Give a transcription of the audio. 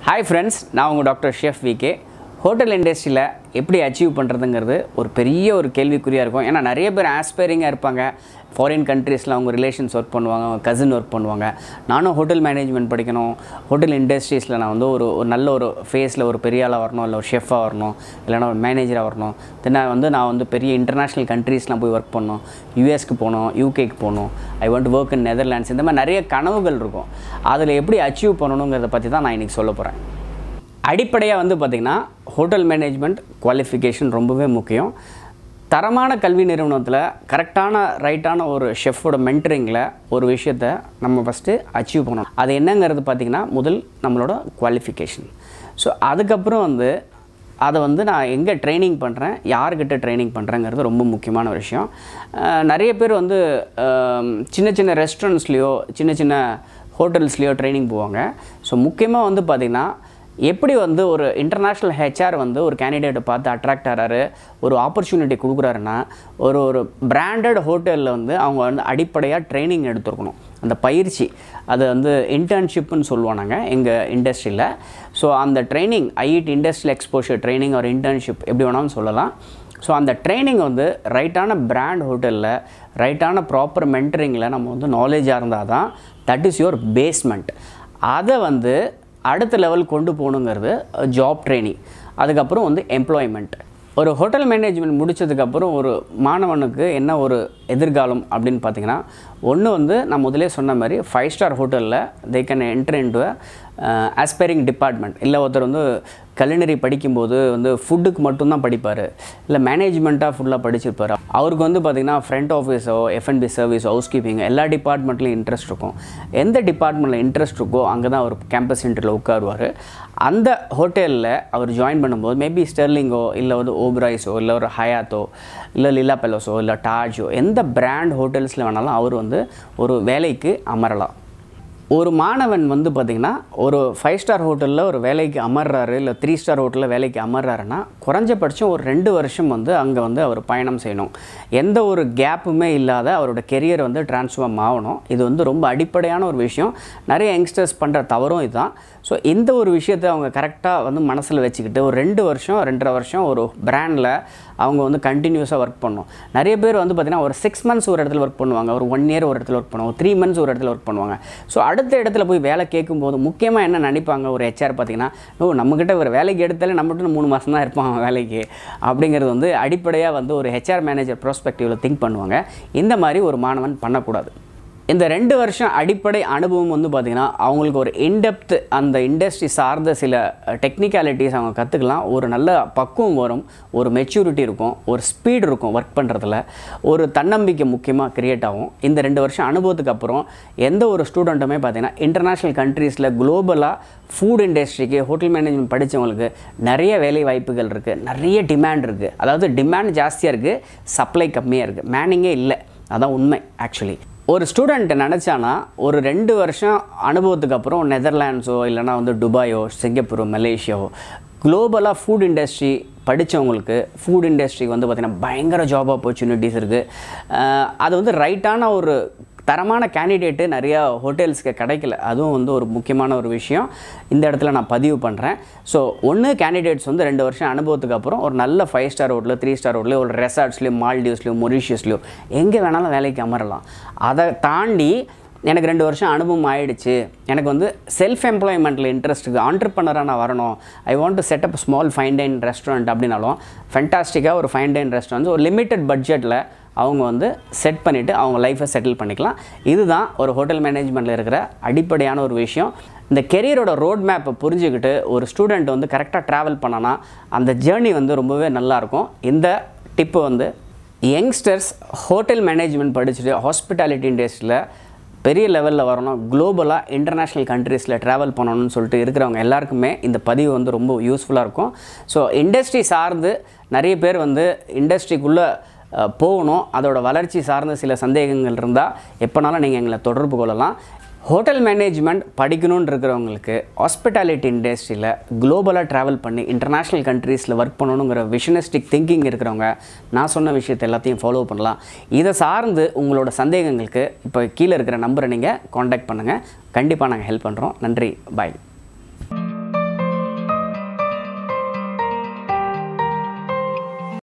hi friends நான் உங்கள் doctor chef VK hotel இண்டஸ்ட்ரியில் எப்படி அச்சீவ் பண்ணுறதுங்கிறது ஒரு பெரிய ஒரு கேள்விக்குறியாக இருக்கும் ஏன்னா நிறைய பேர் ஆஸ்பைரிங்காக இருப்பாங்க ஃபாரின் கண்ட்ரீஸில் அவங்க ரிலேஷன்ஸ் ஒர்க் பண்ணுவாங்க அவங்க கசின் ஒர்க் பண்ணுவாங்க நானும் ஹோட்டல் மேனேஜ்மெண்ட் படிக்கணும் ஹோட்டல் இண்டஸ்ட்ரீஸில் நான் வந்து ஒரு ஒரு நல்ல ஒரு ஃபேஸில் ஒரு பெரிய ஆளாக வரணும் இல்லை ஒரு ஷெஃபாக வரணும் இல்லைனா ஒரு மேனேஜராக வரணும் தென் வந்து நான் வந்து பெரிய இன்டர்நேஷ்னல் கண்ட்ரீஸ்லாம் போய் ஒர்க் பண்ணணும் யூஎஸ்க்கு போகணும் யூகேக்கு போகணும் I want work in Netherlands இந்த மாதிரி நிறைய கனவுகள் இருக்கும் அதில் எப்படி அச்சீவ் பண்ணணுங்கிறத பற்றி தான் நான் இன்றைக்கி சொல்ல போகிறேன் அடிப்படையாக வந்து பார்த்திங்கன்னா ஹோட்டல் மேனேஜ்மெண்ட் குவாலிஃபிகேஷன் ரொம்பவே முக்கியம் தரமான கல்வி நிறுவனத்தில் கரெக்டான ரைட்டான ஒரு ஷெஃபோட மென்டரிங்கில் ஒரு விஷயத்தை நம்ம ஃபஸ்ட்டு அச்சீவ் பண்ணணும் அது என்னங்கிறது பார்த்திங்கன்னா முதல் நம்மளோட குவாலிஃபிகேஷன் ஸோ அதுக்கப்புறம் வந்து அதை வந்து நான் எங்கே ட்ரைனிங் பண்ணுறேன் யார்கிட்ட ட்ரைனிங் பண்ணுறேங்கிறது ரொம்ப முக்கியமான ஒரு விஷயம் அஹ் நிறைய பேர் வந்து அஹ், சின்ன சின்ன ரெஸ்டாரண்ட்ஸ்லேயோ சின்ன சின்ன ஹோட்டல்ஸ்லேயோ ட்ரைனிங் போவாங்க ஸோ முக்கியமாக வந்து பார்த்திங்கன்னா எப்படி வந்து ஒரு இன்டர்நேஷ்னல் ஹெச்ஆர் வந்து ஒரு கேண்டிடேட்டை பார்த்து அட்ராக்ட் ஆகிறாரு ஒரு ஆப்பர்ச்சுனிட்டி கொடுக்குறாருன்னா ஒரு ஒரு பிராண்டட் ஹோட்டலில் வந்து அவங்க வந்து அடிப்படையாக ட்ரைனிங் எடுத்துருக்கணும் அந்த பயிற்சி அது வந்து இன்டர்ன்ஷிப்னு சொல்லுவோம் நாங்கள் எங்கள் இண்டஸ்ட்ரியில் ஸோ அந்த training IED industrial exposure training ஒரு இன்டர்ன்ஷிப் எப்படி வேணாலும் சொல்லலாம் ஸோ அந்த ட்ரைனிங் வந்து ரைட்டான பிராண்ட் ஹோட்டலில் ரைட்டான ப்ராப்பர் மென்டரிங்கில் நம்ம வந்து நாலேஜாக இருந்தால் தான் தட் இஸ் யுவர் பேஸ்மெண்ட் அதை வந்து அடுத்த லெவல் கொண்டு போகணுங்கிறது ஜாப் ட்ரைனிங் அதுக்கப்புறம் வந்து எம்ப்ளாய்மெண்ட் ஒரு ஹோட்டல் மேனேஜ்மெண்ட் முடிச்சதுக்கப்புறம் ஒரு மாணவனுக்கு என்ன ஒரு எதிர்காலம் அப்படின்னு பார்த்தீங்கன்னா ஒன்று வந்து நான் முதலே சொன்ன மாதிரி ஃபைவ் ஸ்டார் ஹோட்டலில் they can enter into aspiring department இல்லை ஒருத்தர் வந்து கலினரி படிக்கும்போது வந்து ஃபுட்டுக்கு மட்டும்தான் படிப்பார் இல்லை மேனேஜ்மெண்ட்டாக ஃபுல்லாக படிச்சிருப்பார் அவருக்கு வந்து பார்த்திங்கன்னா ஃப்ரண்ட் ஆஃபீஸோ எஃப்என்பி சர்வீஸ் ஹவுஸ் கீப்பிங் எல்லா டிபார்ட்மெண்ட்லையும் இன்ட்ரெஸ்ட் இருக்கும் எந்த டிபார்ட்மெண்ட்டில் இன்ட்ரெஸ்ட் இருக்கோ அங்கே தான் அவர் கேம்பஸ் சென்டரில் உட்காருவார் அந்த ஹோட்டலில் அவர் ஜாயின் பண்ணும்போது மேபி ஸ்டெர்லிங்கோ இல்லை வந்து ஓப்ராய்ஸோ இல்லை ஒரு ஹயாத்தோ இல்லை லில்லா பெலோஸோ இல்லை டாஜோ எந்த பிராண்ட் ஹோட்டல்ஸில் வேணாலும் அவர் வந்து ஒரு வேலைக்கு அமரலாம் ஒரு மாணவன் வந்து பார்த்திங்கன்னா ஒரு ஃபைவ் ஸ்டார் ஹோட்டலில் ஒரு வேலைக்கு அமர்றாரு இல்லை த்ரீ ஸ்டார் ஹோட்டலில் வேலைக்கு அமர்றாருன்னா குறைஞ்சபட்சம் ஒரு ரெண்டு வருஷம் வந்து அங்கே வந்து அவர் பயணம் செய்யணும் எந்த ஒரு கேப்புமே இல்லாத அவரோட கெரியர் வந்து டிரான்ஸ்ஃபார்ம் ஆகணும் இது வந்து ரொம்ப அடிப்படையான ஒரு விஷயம் நிறைய யங்ஸ்டர்ஸ் பண்ணுற தவறும் இதுதான் ஸோ இந்த ஒரு விஷயத்தை அவங்க கரெக்டாக வந்து மனசில் வச்சுக்கிட்டு ஒரு ரெண்டு வருஷம் ரெண்டரை வருஷம் ஒரு பிராண்டில் அவங்க வந்து கண்டினியூஸாக ஒர்க் பண்ணணும் நிறைய பேர் வந்து பார்த்திங்கன்னா ஒரு சிக்ஸ் மந்த்ஸ் ஒரு இடத்துல ஒர்க் பண்ணுவாங்க ஒரு ஒன் இயர் ஒரு இடத்துல ஒர்க் பண்ணுவாங்க த்ரீ மந்த்ஸ் ஒரு இடத்துல ஒர்க் பண்ணுவாங்க ஸோ அடுத்த இடத்துல போய் வேலை கேட்கும்போது முக்கியமாக என்ன நினைப்பாங்க ஒரு ஹெச்ஆர் பார்த்தீங்கன்னா ஓ நம்மக்கிட்ட ஒரு வேலைக்கு எடுத்தாலே நம்மகிட்ட மூணு மாதம் தான் இருப்பான் அவன் வேலைக்கு அப்படிங்கிறது வந்து அடிப்படையாக வந்து ஒரு ஹெச்ஆர் மேனேஜர் ப்ரோஸ்பெக்டிவில் திங்க் பண்ணுவாங்க இந்த மாதிரி ஒரு மாணவன் பண்ணக்கூடாது இந்த ரெண்டு வருஷம் அடிப்படை அனுபவம் வந்து பார்த்திங்கன்னா அவங்களுக்கு ஒரு இன்டெப்த் அந்த இண்டஸ்ட்ரி சார்ந்த சில டெக்னிக்காலிட்டிஸ் அவங்க கற்றுக்கலாம் ஒரு நல்ல பக்குவம் வரும் ஒரு மெச்சூரிட்டி இருக்கும் ஒரு ஸ்பீடு இருக்கும் ஒர்க் பண்ணுறதுல ஒரு தன்னம்பிக்கை முக்கியமாக க்ரியேட் ஆகும் இந்த ரெண்டு வருஷம் அனுபவத்துக்கு அப்புறம் எந்த ஒரு ஸ்டூடெண்ட்டுமே பார்த்திங்கன்னா இன்டர்நேஷ்னல் கண்ட்ரீஸில் குளோபலாக ஃபுட் இண்டஸ்ட்ரிக்கு ஹோட்டல் மேனேஜ்மெண்ட் படித்தவங்களுக்கு நிறைய வேலை வாய்ப்புகள் இருக்குது நிறைய டிமாண்ட் இருக்குது அதாவது டிமாண்ட் ஜாஸ்தியாக இருக்குது சப்ளை கம்மியாக இருக்குது மேனிங்கே இல்லை அதான் உண்மை ஆக்சுவலி ஒரு ஸ்டூடெண்ட் நினச்சானா ஒரு ரெண்டு வருஷம் அனுபவத்துக்கு அப்புறம் நெதர்லாண்ட்ஸோ இல்லைனா வந்து துபாயோ சிங்கப்பூரோ மலேசியாவோ குளோபலாக ஃபுட் இண்டஸ்ட்ரி படித்தவங்களுக்கு ஃபுட் இண்டஸ்ட்ரிக்கு வந்து பார்த்திங்கன்னா பயங்கர ஜாப் ஆப்பர்ச்சுனிட்டிஸ் இருக்குது அது வந்து ரைட்டான ஒரு தரமான கேண்டிடேட்டு நிறையா ஹோட்டல்ஸ்க்கு கிடைக்கல அதுவும் வந்து ஒரு முக்கியமான ஒரு விஷயம் இந்த இடத்துல நான் பதிவு பண்ணுறேன் ஸோ ஒன்று கேண்டிடேட்ஸ் வந்து ரெண்டு வருஷம் அனுபவத்துக்கு அப்புறம் ஒரு நல்ல ஃபைவ் ஸ்டார் ஹோட்டலில் த்ரீ ஸ்டார் ஹோட்டலில் ஒரு ரெசார்ட்ஸ்லையும் மால்டீவ்ஸ்லையும் மொரிஷியஸ்லையும் எங்கே வேணாலும் வேலைக்கு அமரலாம் அதை தாண்டி எனக்கு ரெண்டு வருஷம் அனுபவம் ஆயிடுச்சு எனக்கு வந்து செல்ஃப் எம்ப்ளாய்மெண்ட்டில் இன்ட்ரெஸ்ட் இருக்குது ஆண்டர்பனராக நான் வரணும் I want to set up small fine dine restaurant அப்படின்னாலும் ஃபென்டாஸ்டிக்காக ஒரு ஃபைன் டைன் ரெஸ்டாரண்ட் ஒரு லிமிட்டட் பட்ஜெட்டில் அவங்க வந்து செட் பண்ணிவிட்டு அவங்க லைஃப்பை செட்டில் பண்ணிக்கலாம் இதுதான் ஒரு ஹோட்டல் மேனேஜ்மெண்ட்டில் இருக்கிற அடிப்படையான ஒரு விஷயம் இந்த கெரியரோட ரோட் மேப்பை புரிஞ்சுக்கிட்டு ஒரு ஸ்டூடெண்ட் வந்து கரெக்டாக ட்ராவல் பண்ணனா அந்த ஜேர்னி வந்து ரொம்பவே நல்லாயிருக்கும் இந்த டிப்பு வந்து யங்ஸ்டர்ஸ் ஹோட்டல் மேனேஜ்மெண்ட் படிச்சுட்டு ஹாஸ்பிட்டாலிட்டி இண்டஸ்ட்ரியில் பெரிய லெவலில் வரணும் குளோபலாக இன்டர்நேஷ்னல் கண்ட்ரீஸில் ட்ராவல் பண்ணணும்னு சொல்லிட்டு இருக்கிறவங்க எல்லாருக்குமே இந்த பதிவு வந்து ரொம்ப யூஸ்ஃபுல்லாக இருக்கும் ஸோ இண்டஸ்ட்ரி சார்ந்து நிறைய பேர் வந்து இண்டஸ்ட்ரிக்குள்ளே போகணும் அதோட வளர்ச்சி சார்ந்த சில சந்தேகங்கள் இருந்தால் எப்போனாலும் நீங்கள் எங்களை தொடர்பு கொள்ளலாம் ஹோட்டல் மேனேஜ்மெண்ட் படிக்கணும்னு இருக்கிறவங்களுக்கு ஹாஸ்பிட்டாலிட்டி இண்டஸ்ட்ரியில் குளோபலாக ட்ராவல் பண்ணி இன்டர்நேஷ்னல் கண்ட்ரீஸில் ஒர்க் பண்ணணுங்கிற விஷனிஸ்டிக் திங்கிங் இருக்கிறவங்க நான் சொன்ன விஷயத்தை எல்லாத்தையும் ஃபாலோ பண்ணலாம் இதை சார்ந்து உங்களோட சந்தேகங்களுக்கு இப்போ கீழே இருக்கிற நம்பரை நீங்கள் காண்டாக்ட் பண்ணுங்கள் கண்டிப்பாக நாங்கள் ஹெல்ப் பண்ணுறோம் நன்றி பாய்